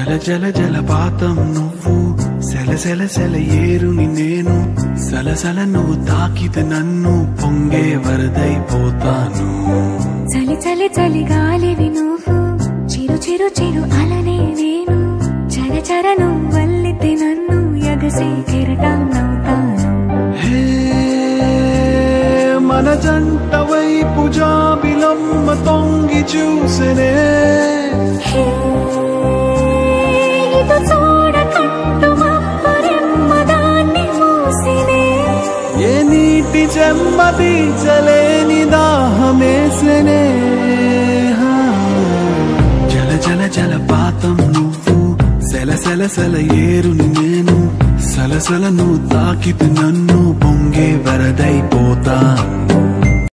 జల జల జలపాతం నువ్వు సెల సెల సెల ఏరుని నేను సలసల నువ్వు తాకితే నన్ను పొంగే వరదైపోతాను చలి చలి చలి గాలివి నువ్వు చిరు చిరు చిరు అలనే నేను చర చర నువ్వల్లితే నన్ను ఎగసి కెరటం నవ్వుతాను హే మన జంట వైపు జాబిలమ్మ తొంగి చూసనే హే, ఇటు చూడకంటూ మబ్బరెమ్మ దాన్ని మూసినే ఏ నీటి చెమ్మ తీర్చలేని దాహమేసనే హా. జల జల జలపాతం నువ్వు సెల సెల సెల ఏరుని నేను సలసల నువ్వు తాకితే నన్ను పొంగే వరదైపోతాను